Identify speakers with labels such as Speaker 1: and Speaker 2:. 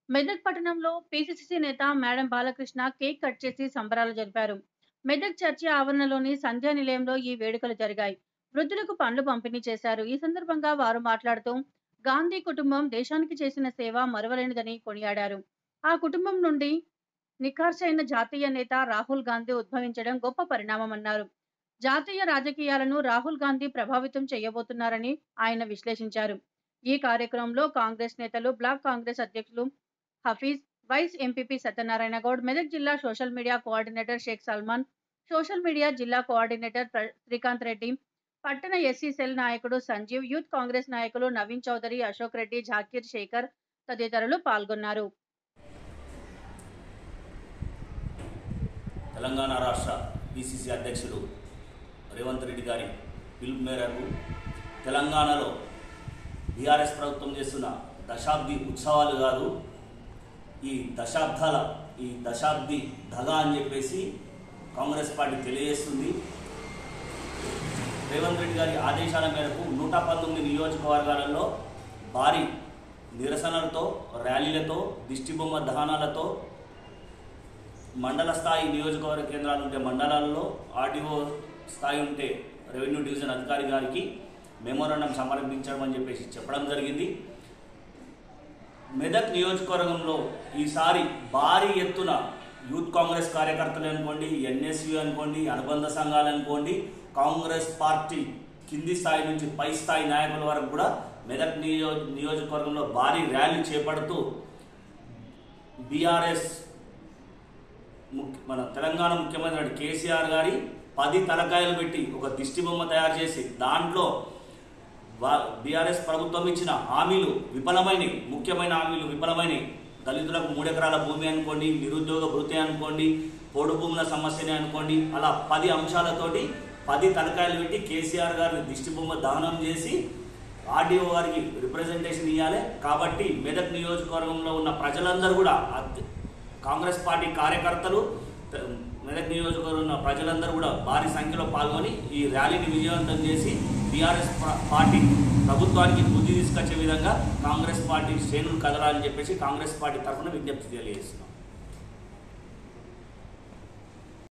Speaker 1: మెదక్ పట్టణంలో పీసీసీ నేత madam Balakrishna cake cut చేసి సంబరాలు జరిపారు మెదక్ చర్చి ఆవరణలోని సంధ్యా నిలయంలో ఈ వేడుకలు జరిగాయి వృద్ధులకు పండ్లు పంపిణీ చేశారు ఈ సందర్భంగా వారు మాట్లాడుతూ గాంధీ కుటుంబం దేశానికి చేసిన సేవ మరువలేనిదని కొనియాడారు ఆ కుటుంబం నుండి నిఖార్సైన జాతీయ నేత రాహుల్ గాంధీ ఉద్భవించడం గొప్ప పరిణామమన్నారు జాతీయ రాజకీయాలను రాహుల్ గాంధీ ప్రభావితం చేయబోతున్నారని ఆయన విశ్లేషించారు ఈ కార్యక్రమంలో కాంగ్రెస్ నేతలు బ్లాక్ కాంగ్రెస్ అధ్యక్షులు హఫీజ్ వైస్ ఎంపీపీ సత్యనారాయణ గౌడ్ మెదక్ జిల్లా social media coordinator Sheikh Salman social media జిల్లా కోఆర్డినేటర్ ప్ర- శ్రీకాంత్ రెడ్డి పట్టణ ఎస్సీ సెల్ నాయకుడు సంజీవ్ యూత్ కాంగ్రెస్ నాయకులు నవీన్ చౌదరి అశోక్ రెడ్డి జాకీర్ శేఖర్ తదితరులు పాల్గొన్నారు
Speaker 2: తెలంగాణ రాష్ట్ర పిసిసి అధ్యక్షుడు రేవంత్ రెడ్డి గారి పిలుపు మేరకు తెలంగాణలో బీఆర్ఎస్ ప్రభుత్వం చేస్తున్న దశాబ్ది ఉత్సవాలు కాదు ఈ దశాబ్దాల ఈ దశాబ్ది దగా అని చెప్పేసి కాంగ్రెస్ పార్టీ తెలియజేస్తుంది రేవంత్ రెడ్డి గారి ఆదేశాల మేరకు నూట పంతొమ్మిది నియోజకవర్గాలలో భారీ నిరసనలతో ర్యాలీలతో దిష్టిబొమ్మ దహనాలతో మండల స్థాయి నియోజకవర్గ కేంద్రాలు ఉంటే మండలాల్లో ఆర్డీఓ స్థాయి ఉంటే రెవెన్యూ డివిజన్ అధికారి గారికి మెమోరాండం సమర్పించడం అని చెప్పేసి చెప్పడం జరిగింది మెదక్ నియోజకవర్గంలో ఈసారి భారీ ఎత్తున యూత్ కాంగ్రెస్ కార్యకర్తలు అనుకోండి ఎన్ఎస్యు అనుకోండి అనుబంధ సంఘాలు అనుకోండి కాంగ్రెస్ పార్టీ కింది స్థాయి నుంచి పై స్థాయి నాయకుల వరకు కూడా మెదక్ నియో నియోజకవర్గంలో భారీ ర్యాలీ చేపడుతూ బీఆర్ఎస్ ముఖ్య మన తెలంగాణ ముఖ్యమంత్రి కేసీఆర్ గారి పది తలకాయలు పెట్టి ఒక దిష్టి బొమ్మ తయారు చేసి దాంట్లో బీఆర్ఎస్ ప్రభుత్వం ఇచ్చిన హామీలు విఫలమైనవి ముఖ్యమైన హామీలు విఫలమైనవి దళితులకు మూడెకరాల భూమి అనుకోండి నిరుద్యోగ భృతి అనుకోండి పోడు భూముల సమస్యని అనుకోండి అలా పది అంశాలతోటి పది తలకాయలు పెట్టి కేసీఆర్ గారిని దిష్టి బొమ్మ దహనం చేసి ఆర్డీఓ గారికి రిప్రజెంటేషన్ ఇవ్వాలి కాబట్టి మెదక్ నియోజకవర్గంలో ఉన్న ప్రజలందరూ కూడా అద్- కాంగ్రెస్ పార్టీ కార్యకర్తలు త- మెదక్ నియోజకవర్గంలో ఉన్న ప్రజలందరూ కూడా భారీ సంఖ్యలో పాల్గొని ఈ ర్యాలీని విజయవంతం చేసి బీఆర్ఎస్ పా- పార్టీ ప్రభుత్వానికి బుద్ధి తీసుకొచ్చే విధంగా కాంగ్రెస్ పార్టీ శ్రేణులు కదలాలని చెప్పేసి కాంగ్రెస్ పార్టీ తరఫున విజ్ఞప్తి తెలియజేస్తున్నాం